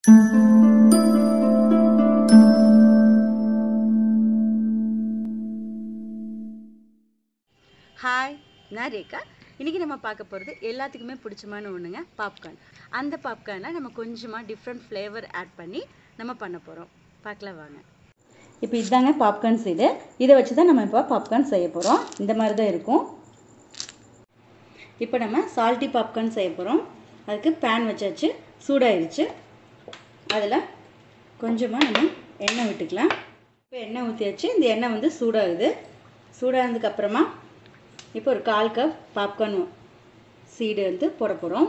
hi நான் ரேகா இன்றைக்கி நம்ம பார்க்க போகிறது எல்லாத்துக்குமே பிடிச்சமான ஒன்றுங்க பாப்கார்ன் அந்த பாப்கார்னை நம்ம கொஞ்சமாக டிஃப்ரெண்ட் ஃப்ளேவர் ஆட் பண்ணி நம்ம பண்ண போகிறோம் பார்க்கலாம் வாங்க இப்போ இதுதாங்க பாப்கார்ன்ஸ் இது இதை வச்சு தான் நம்ம இப்போ பாப்கார்ன் செய்ய போகிறோம் இந்த மாதிரி தான் இருக்கும் இப்போ நம்ம சால்ட்டி பாப்கார்ன் செய்ய போகிறோம் அதுக்கு பேன் வச்சாச்சு சூடாயிருச்சு அதில் கொஞ்சமாக நம்ம எண்ணெய் விட்டுக்கலாம் இப்போ எண்ணெய் ஊற்றியாச்சு இந்த எண்ணெய் வந்து சூடாகுது சூடானதுக்கு அப்புறமா இப்போ ஒரு கால் கப் பாப்கார்ன் சீடு வந்து போட போகிறோம்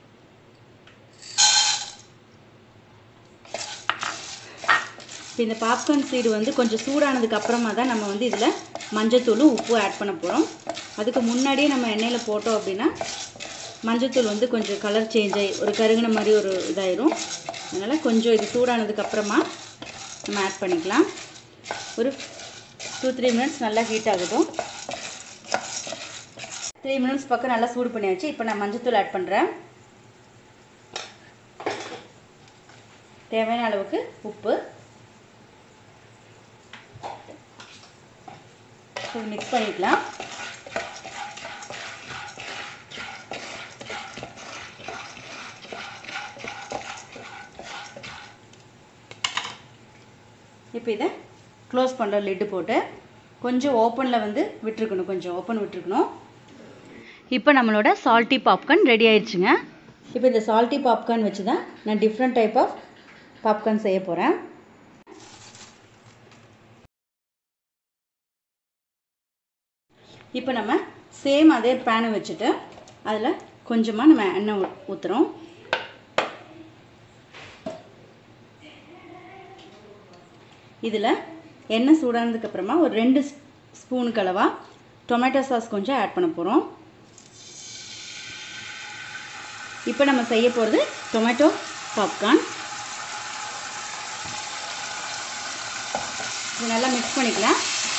இப்போ இந்த பாப்கார்ன் சீடு வந்து கொஞ்சம் சூடானதுக்கு அப்புறமா தான் நம்ம வந்து இதில் மஞ்சத்தூளும் உப்பும் ஆட் பண்ண போகிறோம் அதுக்கு முன்னாடியே நம்ம எண்ணெயில் போட்டோம் அப்படின்னா மஞ்சத்தூள் வந்து கொஞ்சம் கலர் சேஞ்ச் ஆகி ஒரு கருகின மாதிரி ஒரு இதாயிரும் அதனால் கொஞ்சம் இது சூடானதுக்கு அப்புறமா நம்ம ஆட் பண்ணிக்கலாம் ஒரு டூ த்ரீ மினிட்ஸ் நல்லா ஹீட் ஆகட்டும் த்ரீ மினிட்ஸ் பக்கம் நல்லா சூடு பண்ணியாச்சு இப்போ நான் மஞ்சத்தூள் ஆட் பண்ணுறேன் தேவையான அளவுக்கு உப்பு இது மிக்ஸ் பண்ணிக்கலாம் இப்போ இதை க்ளோஸ் பண்ணுற லிட்டு போட்டு கொஞ்சம் ஓப்பனில் வந்து விட்டுருக்கணும் கொஞ்சம் ஓப்பன் விட்டுருக்கணும் இப்போ நம்மளோட சால்ட்டி பாப்கார்ன் ரெடி ஆயிடுச்சுங்க இப்போ இந்த சால்ட்டி பாப்கார்ன் வச்சு தான் நான் டிஃப்ரெண்ட் டைப் ஆஃப் பாப்கார்ன் செய்ய போகிறேன் இப்போ நம்ம சேம் அதே பேனை வச்சுட்டு அதில் கொஞ்சமாக நம்ம எண்ணெய் ஊற்றுறோம் இதில் எண்ணெய் சூடானதுக்கப்புறமா ஒரு ரெண்டு ஸ்பூனுக்கு அளவா டொமேட்டோ சாஸ் கொஞ்சம் ஆட் பண்ண போகிறோம் இப்போ நம்ம செய்ய போகிறது டொமேட்டோ பாப்கார்ன் இது நல்லா மிக்ஸ் பண்ணிக்கலாம்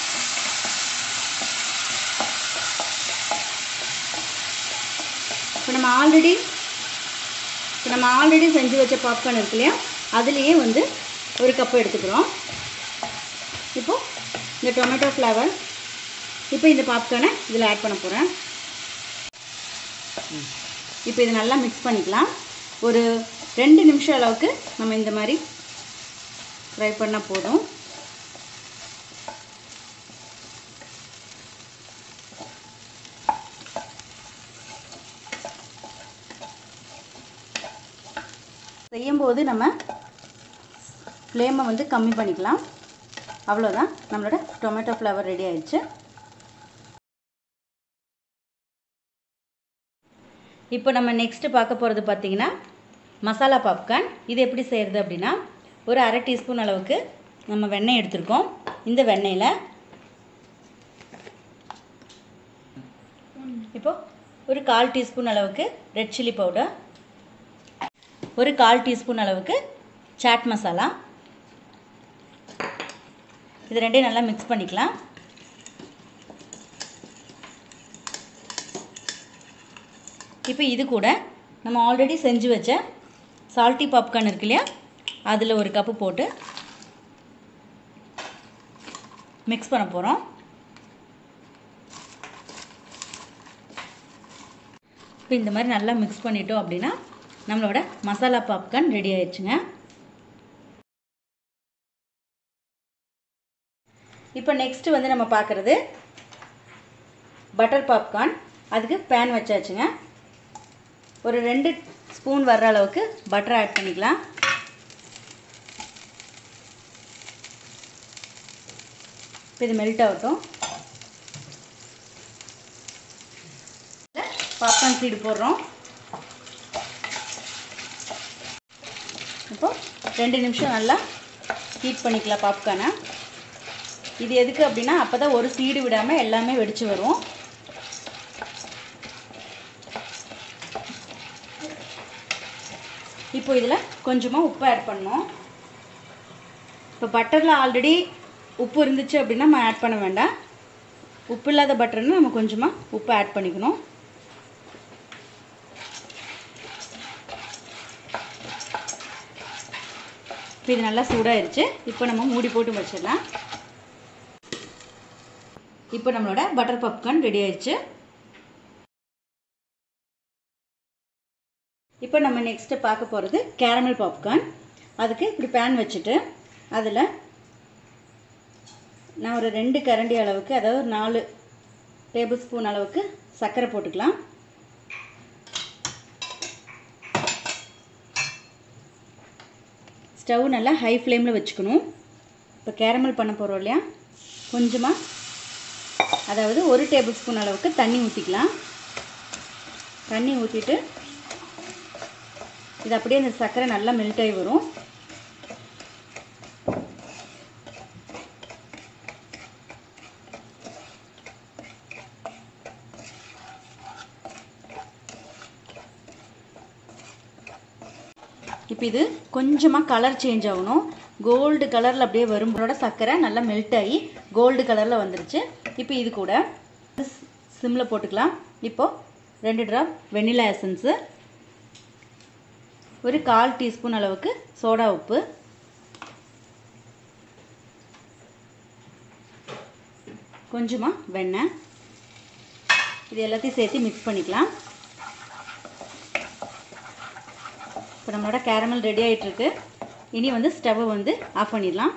இப்போ நம்ம ஆல்ரெடி இப்போ நம்ம ஆல்ரெடி செஞ்சு வச்ச பாப்கார்ன் இருக்கு இல்லையா அதுலேயே வந்து ஒரு கப்பு எடுத்துக்கிறோம் இப்போது இந்த டொமேட்டோ ஃப்ளேவர் இப்போ இந்த பாப்கார்னை இதில் ஆட் பண்ண போகிறேன் இப்போ இதை நல்லா மிக்ஸ் பண்ணிக்கலாம் ஒரு ரெண்டு நிமிஷம் அளவுக்கு நம்ம இந்த மாதிரி ஃப்ரை பண்ணால் போதும் செய்யும்போது நம்ம ஃப்ளேமை வந்து கம்மி பண்ணிக்கலாம் அவ்வளோதான் நம்மளோட டொமேட்டோ ஃப்ளவர் ரெடி ஆயிடுச்சு இப்போ நம்ம நெக்ஸ்ட்டு பார்க்க போகிறது பார்த்தீங்கன்னா மசாலா பாப்கார்ன் இது எப்படி செய்கிறது அப்படின்னா ஒரு அரை டீஸ்பூன் அளவுக்கு நம்ம வெண்ணெய் எடுத்திருக்கோம் இந்த வெண்ணெயில் இப்போ ஒரு கால் டீஸ்பூன் அளவுக்கு ரெட் சில்லி பவுடர் ஒரு கால் டீஸ்பூன் அளவுக்கு சாட் மசாலா இது ரெண்டையும் நல்லா மிக்ஸ் பண்ணிக்கலாம் இப்போ இது கூட நம்ம ஆல்ரெடி செஞ்சு வச்ச சால்ட்டி பாப்கார்ன் இருக்கு இல்லையா அதில் ஒரு கப்பு போட்டு மிக்ஸ் பண்ண போகிறோம் இப்போ இந்த மாதிரி நல்லா மிக்ஸ் பண்ணிட்டோம் அப்படின்னா நம்மளோட மசாலா பாப்கார்ன் ரெடி ஆயிடுச்சுங்க இப்போ நெக்ஸ்ட்டு வந்து நம்ம பார்க்குறது பட்டர் பாப்கார்ன் அதுக்கு பேன் வச்சாச்சுங்க ஒரு ரெண்டு ஸ்பூன் வர்ற அளவுக்கு பட்டர் ஆட் பண்ணிக்கலாம் இப்போ இது மெல்ட் ஆகட்டும் பாப்கார்ன் சீடு போடுறோம் இப்போ ரெண்டு நிமிஷம் நல்லா ஹீட் பண்ணிக்கலாம் பாப்கார்னை இது எதுக்கு அப்படின்னா அப்போ தான் ஒரு சீடு விடாமல் எல்லாமே வெடிச்சு வரும் இப்போ இதில் கொஞ்சமாக உப்பு ஆட் பண்ணோம் இப்போ பட்டரில் ஆல்ரெடி உப்பு இருந்துச்சு அப்படின்னா நம்ம ஆட் பண்ண வேண்டாம் உப்பு இல்லாத பட்டர்னு நம்ம கொஞ்சமாக உப்பு ஆட் பண்ணிக்கணும் இப்போ இது நல்லா சூடாயிருச்சு இப்போ நம்ம மூடி போட்டு வச்சிடலாம் இப்போ நம்மளோட பட்டர் பாப்கார்ன் ரெடி ஆயிடுச்சு இப்போ நம்ம நெக்ஸ்ட்டு பார்க்க போகிறது கேரமல் பாப்கார்ன் அதுக்கு இப்படி பேன் வச்சுட்டு அதில் நான் ஒரு ரெண்டு கரண்டி அளவுக்கு அதாவது ஒரு நாலு டேபிள் ஸ்பூன் அளவுக்கு சர்க்கரை போட்டுக்கலாம் ஸ்டவ் நல்லா ஹை ஃப்ளேமில் வச்சுக்கணும் இப்போ கேரமல் பண்ண போகிறோம் இல்லையா கொஞ்சமாக அதாவது ஒரு டேபிள் ஸ்பூன் அளவுக்கு தண்ணி ஊற்றிக்கலாம் தண்ணி ஊற்றிட்டு இது அப்படியே அந்த சர்க்கரை நல்லா மெல்ட் ஆகி வரும் இப்போ இது கொஞ்சமாக கலர் சேஞ்ச் ஆகணும் கோல்டு கலரில் அப்படியே வரும்போட சர்க்கரை நல்லா மெல்ட் ஆகி கோல்டு கலரில் வந்துருச்சு இப்போ இது கூட சிம்மில் போட்டுக்கலாம் இப்போது ரெண்டு ட்ராப் வெண்ணிலா எசன்ஸு ஒரு கால் டீஸ்பூன் அளவுக்கு சோடா உப்பு கொஞ்சமாக வெண்ணெய் இது எல்லாத்தையும் சேர்த்து மிக்ஸ் பண்ணிக்கலாம் இப்போ நம்மளோட கேரமல் ரெடி ஆகிட்டுருக்கு இனி வந்து ஸ்டவ்வை வந்து ஆஃப் பண்ணிடலாம்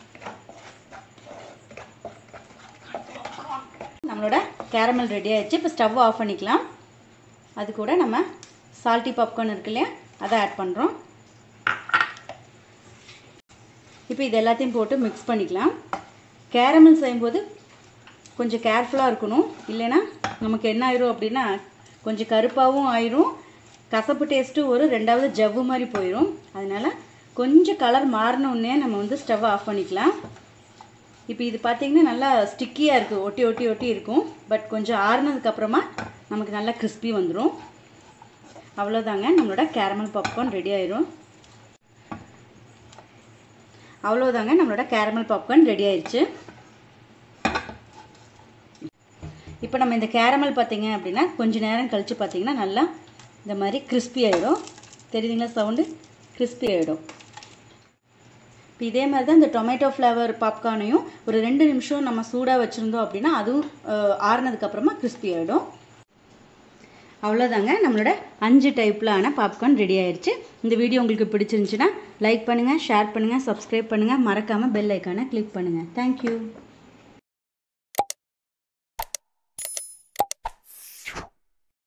நம்மளோட கேரமல் ரெடி ஆயிடுச்சு இப்போ ஸ்டவ் ஆஃப் பண்ணிக்கலாம் அது கூட நம்ம சால்ட்டி பாப்கார்ன் இருக்கு இல்லையா அதை ஆட் பண்ணுறோம் இப்போ இது எல்லாத்தையும் போட்டு மிக்ஸ் பண்ணிக்கலாம் கேரமல் செய்யும்போது கொஞ்சம் கேர்ஃபுல்லாக இருக்கணும் இல்லைன்னா நமக்கு என்ன ஆயிரும் அப்படின்னா கொஞ்சம் கருப்பாகவும் ஆயிரும் கசப்பு டேஸ்ட்டு ஒரு ரெண்டாவது ஜவ்வு மாதிரி போயிடும் அதனால் கொஞ்சம் கலர் மாறினோடனே நம்ம வந்து ஸ்டவ் ஆஃப் பண்ணிக்கலாம் இப்போ இது பார்த்திங்கன்னா நல்லா ஸ்டிக்கியாக இருக்குது ஒட்டி ஒட்டி ஒட்டி இருக்கும் பட் கொஞ்சம் ஆறுனதுக்கப்புறமா நமக்கு நல்லா கிறிஸ்பி வந்துடும் அவ்வளோதாங்க நம்மளோட கேரமல் பாப்கார்ன் ரெடி ஆயிரும் அவ்வளோதாங்க நம்மளோட கேரமல் பாப்கார்ன் ரெடி ஆயிடுச்சு இப்போ நம்ம இந்த கேரமல் பார்த்தீங்க அப்படின்னா கொஞ்சம் நேரம் கழித்து பார்த்தீங்கன்னா நல்லா இந்த மாதிரி கிறிஸ்பி ஆகிடும் தெரியுதுங்களா சவுண்டு கிறிஸ்பி ஆகிடும் இப்போ இதே மாதிரி தான் இந்த டொமேட்டோ ஃப்ளேவர் பாப்கார்னையும் ஒரு ரெண்டு நிமிஷம் நம்ம சூடாக வச்சுருந்தோம் அப்படின்னா அதுவும் ஆறுனதுக்கப்புறமா கிறிஸ்பி ஆகிடும் அவ்வளோதாங்க நம்மளோட அஞ்சு டைப்பில் ஆன பாப்கார்ன் ரெடி ஆயிடுச்சு இந்த வீடியோ உங்களுக்கு பிடிச்சிருந்துச்சுன்னா லைக் பண்ணுங்கள் ஷேர் பண்ணுங்கள் சப்ஸ்கிரைப் பண்ணுங்கள் மறக்காமல் பெல் ஐக்கானை கிளிக் பண்ணுங்கள் தேங்க்யூ